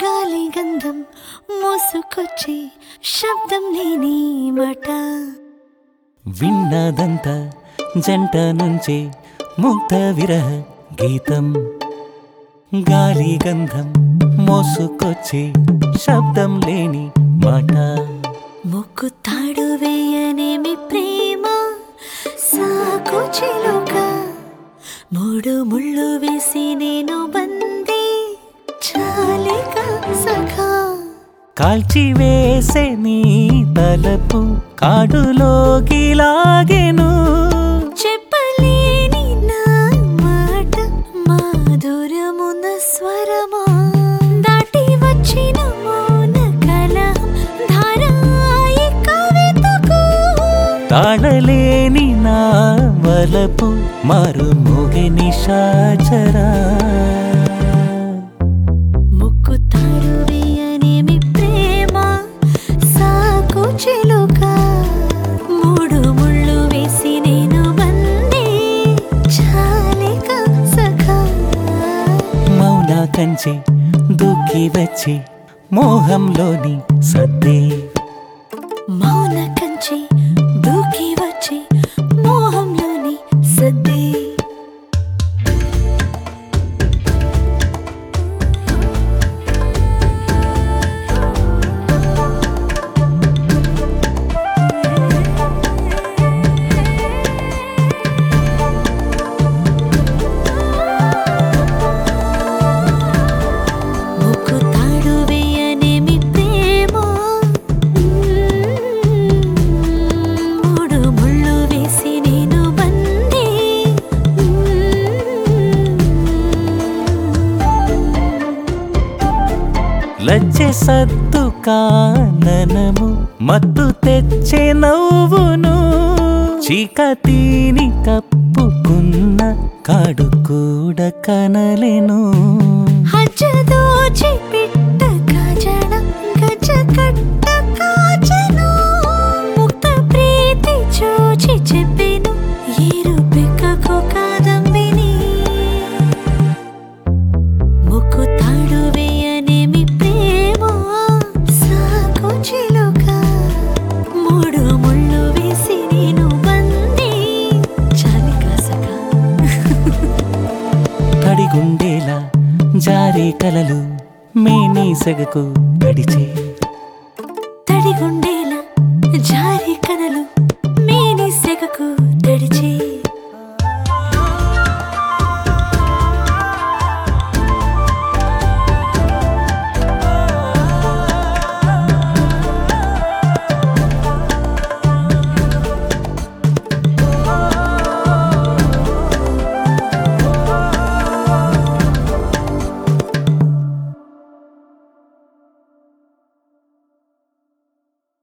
గాలి గంధం మోసుకొచ్చే శబ్దం లేని మాట విన్నదంత జంట నుంచే ముక్త విరహ గీతం గాలి గంధం మోసుకొచ్చే శబ్దం లేని మాట ముక్కు తాడు వేయనేమి ప్రేమ సాకు చిలుక మూడు ముళ్ళు వేసి నేను బందీ చాలిక సఖా కాల్చి వేసే నీ తలపు కాడులోకి లాగెను చెప్పలేని నా మాట మాధుర్యమున్న స్వరమా దాటి వచ్చిన మౌన కలహం ధారాయి కవితకు తాళలేని నా వలపు మరుమోగె నిశాచరా ముక్కు తాడు వేయనేమి ప్రేమ సాకు చిలుక మూడు ముళ్ళు వేసి నేను బందీ చాలిక సఖా మౌన కంచె దూకి వచ్చి మోహంలోని సద్దే మౌన కంచి దూకి వచ్చి మోహంలోని సద్దే ముక్కు తాడు వేయనేమి ప్రేమ మూడు ముళ్ళు వేసి నేను బందీ లజ్జె సద్దు కాననము మత్తు తెచ్చే నవ్వును చీకతీని కప్పుకున్న కాడు కూడా కనలెను హజ్జ దోచి పిట్ట కాజన గజ కట్ట కాజను ముక్త ప్రీతి చూచి చెప్పెను ఏరు పెక్కకు కాదంబిని ముక్కు తాడు వేయనేమి ప్రేమ సాకు చిలుక మూడు ముళ్ళు వేసి నేను బందీ చాలిక సఖా తడిగుండేలా జారే కలలు మేనీ సెగకు గడిచే